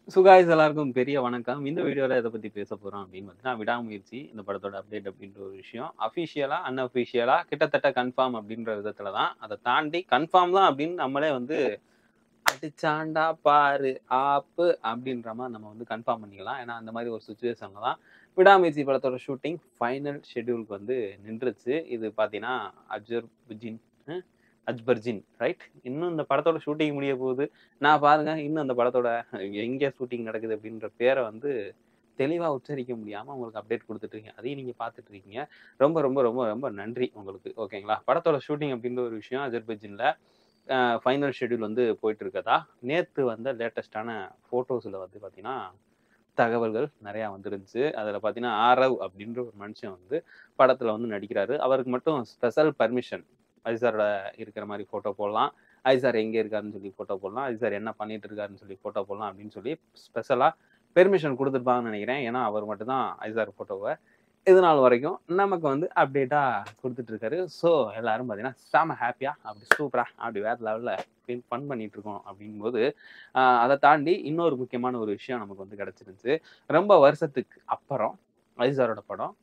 சுகாய்ஸ் எல்லாருக்கும் பெரிய வணக்கம் இந்த வீடியோவில் எதை பற்றி பேச போகிறோம் அப்படின்னு பார்த்தீங்கன்னா விடாமுயற்சி இந்த படத்தோட அப்டேட் அப்படின்ற ஒரு விஷயம் அஃபிஷியலாக அன்அஃபிஷியலாக கிட்டத்தட்ட கன்ஃபார்ம் அப்படின்ற விதத்தில் தான் அதை தாண்டி கன்ஃபார்ம் தான் அப்படின்னு நம்மளே வந்து அடிச்சாண்டா பாரு ஆப்பு அப்படின்ற மாதிரி நம்ம வந்து கன்ஃபார்ம் பண்ணிக்கலாம் ஏன்னா அந்த மாதிரி ஒரு சுச்சுவேஷனில் தான் விடாமுயற்சி படத்தோட ஷூட்டிங் ஃபைனல் ஷெட்யூலுக்கு வந்து நின்றுச்சு இது பார்த்தீங்கன்னா அஜர்புஜின் அஜ்பர்ஜின் ரைட் இன்னும் இந்த படத்தோட ஷூட்டிங் முடிய போகுது நான் பாருங்க இன்னும் அந்த படத்தோட எங்கே ஷூட்டிங் நடக்குது அப்படின்ற பேரை வந்து தெளிவாக உச்சரிக்க முடியாமல் உங்களுக்கு அப்டேட் கொடுத்துட்டு இருக்கீங்க அதையும் நீங்கள் பார்த்துட்டு இருக்கீங்க ரொம்ப ரொம்ப ரொம்ப ரொம்ப நன்றி உங்களுக்கு ஓகேங்களா படத்தோட ஷூட்டிங் அப்படின்ற ஒரு விஷயம் அஜர்பைஜினில் ஃபைனல் ஷெட்யூல் வந்து போயிட்டு இருக்கதா நேற்று வந்த லேட்டஸ்டான ஃபோட்டோஸில் வந்து பார்த்தீங்கன்னா தகவல்கள் நிறையா வந்துருந்துச்சு அதில் பார்த்தீங்கன்னா ஆரவ் அப்படின்ற ஒரு மனுஷன் வந்து படத்தில் வந்து நடிக்கிறாரு அவருக்கு மட்டும் ஸ்பெஷல் பர்மிஷன் ஐசாரோட இருக்கிற மாதிரி ஃபோட்டோ போடலாம் ஐசார் எங்கே இருக்காருன்னு சொல்லி ஃபோட்டோ போடலாம் ஐசார் என்ன பண்ணிட்டு இருக்காருன்னு சொல்லி ஃபோட்டோ போடலாம் அப்படின்னு சொல்லி ஸ்பெஷலாக பெர்மிஷன் கொடுத்துருப்பாங்கன்னு நினைக்கிறேன் ஏன்னா அவர் மட்டும்தான் ஐசார் ஃபோட்டோவை இது நாள் வரைக்கும் நமக்கு வந்து அப்டேட்டாக கொடுத்துட்டு இருக்காரு ஸோ எல்லாரும் பார்த்தீங்கன்னா செம ஹாப்பியாக அப்படி சூப்பராக அப்படி வேறு லெவலில் ஃபன் பண்ணிட்டு இருக்கோம் அப்படிங்கும்போது அதை தாண்டி இன்னொரு முக்கியமான ஒரு விஷயம் நமக்கு வந்து கிடச்சிருந்துச்சு ரொம்ப வருஷத்துக்கு அப்புறம் ஐசாரோட படம்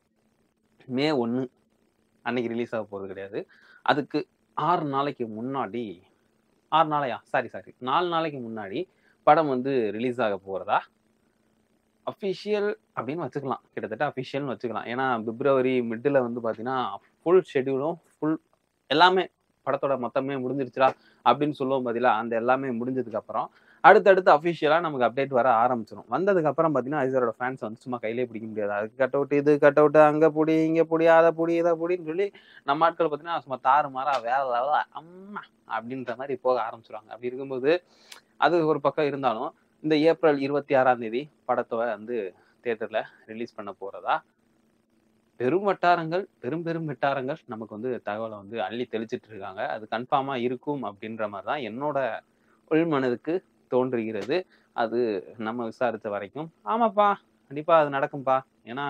மே ஒன்று அன்னைக்கு ரிலீஸ் ஆக போகிறது கிடையாது அதுக்கு ஆறு நாளைக்கு முன்னாடி ஆறு நாளையா சாரி சாரி நாலு நாளைக்கு முன்னாடி படம் வந்து ரிலீஸ் ஆக போகிறதா அஃபிஷியல் அப்படின்னு வச்சுக்கலாம் கிட்டத்தட்ட அஃபிஷியல்னு வச்சுக்கலாம் ஏன்னா பிப்ரவரி மிட்டில் வந்து பார்த்தீங்கன்னா ஃபுல் ஷெடியூலும் ஃபுல் எல்லாமே படத்தோட மொத்தமே முடிஞ்சிருச்சுடா அப்படின்னு சொல்லுவோம் பார்த்தீங்களா அந்த எல்லாமே முடிஞ்சதுக்கு அப்புறம் அடுத்தடுத்து அஃபிஷியலாக நமக்கு அப்டேட் வர ஆரம்பிச்சிடும் வந்ததுக்கு அப்புறம் பார்த்தீங்கன்னா ஐசரோட ஃபேன்ஸ் வந்து சும்மா கையிலே பிடிக்க முடியாது அதுக்கு கட் அவுட் இது கட் அவுட் அங்கே புடி இங்கே புடி அதை புடி இதை புடின்னு சொல்லி நம்ம ஆட்கள் பார்த்தீங்கன்னா சும்மா தாறு மாறா வேற லெவலா அம்மா அப்படின்ற மாதிரி போக ஆரம்பிச்சிருவாங்க அப்படி இருக்கும்போது அது ஒரு பக்கம் இருந்தாலும் இந்த ஏப்ரல் இருபத்தி ஆறாம் தேதி படத்தை வந்து தேட்டரில் ரிலீஸ் பண்ண போகிறதா பெரும் வட்டாரங்கள் பெரும் பெரும் வட்டாரங்கள் நமக்கு வந்து தகவலை வந்து அள்ளி தெளிச்சிட்டு இருக்காங்க அது கன்ஃபார்மாக இருக்கும் அப்படின்ற மாதிரி தான் என்னோட உள்மனதுக்கு தோன்றுகிறது அது நம்ம விசாரித்த வரைக்கும் ஆமாப்பா கண்டிப்பாக அது நடக்கும்பா ஏன்னா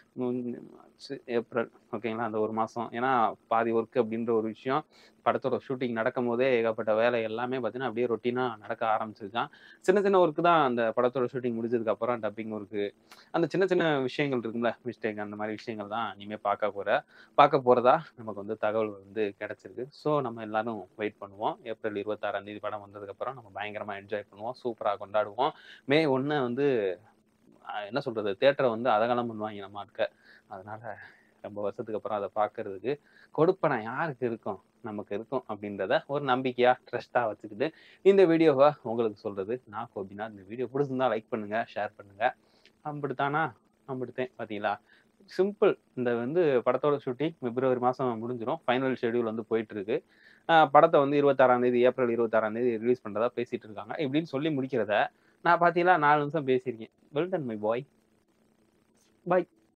ஏப்ரல் ஓகேங்களா அந்த ஒரு மாதம் ஏன்னா பாதி ஒர்க் அப்படின்ற ஒரு விஷயம் படத்தோட ஷூட்டிங் நடக்கும் போதே ஏகப்பட்ட வேலை எல்லாமே பார்த்தீங்கன்னா அப்படியே ரொட்டீனாக நடக்க ஆரம்பிச்சிருக்கான் சின்ன சின்ன ஒர்க்கு தான் அந்த படத்தோட ஷூட்டிங் முடிஞ்சதுக்கு அப்புறம் டப்பிங் ஒர்க்கு அந்த சின்ன சின்ன விஷயங்கள் இருக்குல்ல மிஸ்டேக் அந்த மாதிரி விஷயங்கள் தான் இனிமேல் பார்க்க போகிற பார்க்க போகிறதா நமக்கு வந்து தகவல் வந்து கிடச்சிருக்கு ஸோ நம்ம எல்லாரும் வெயிட் பண்ணுவோம் ஏப்ரல் இருபத்தாறாம் தேதி படம் வந்ததுக்கப்புறம் நம்ம பயங்கரமாக என்ஜாய் பண்ணுவோம் சூப்பராக கொண்டாடுவோம் மே ஒன்று வந்து என்ன சொல்கிறது தேட்டரை வந்து அதகலம் பண்ணுவாங்க நம்ம ஆட்க அதனால ரொம்ப வருஷத்துக்கு அப்புறம் அதை பார்க்கறதுக்கு கொடுப்பனை யாருக்கு இருக்கும் நமக்கு இருக்கும் அப்படின்றத ஒரு நம்பிக்கையாக ட்ரஸ்ட்டாக வச்சுக்கிட்டு இந்த வீடியோவை உங்களுக்கு சொல்கிறது நான் கோபினா இந்த வீடியோ பிடிச்சிருந்தா லைக் பண்ணுங்கள் ஷேர் பண்ணுங்கள் அப்படித்தானா அப்படித்தேன் பார்த்தீங்களா சிம்பிள் இந்த வந்து படத்தோட ஷூட்டிங் பிப்ரவரி மாதம் முடிஞ்சிடும் ஃபைனல் ஷெடியூல் வந்து போயிட்டு இருக்கு படத்தை வந்து இருபத்தாறாம் தேதி ஏப்ரல் இருபத்தாறாம் தேதி ரிலீஸ் பண்ணுறதா பேசிட்டு இருக்காங்க இப்படின்னு சொல்லி முடிக்கிறத நான் பார்த்தீங்களா நாலு நிமிஷம் பேசியிருக்கேன் well done my boy bye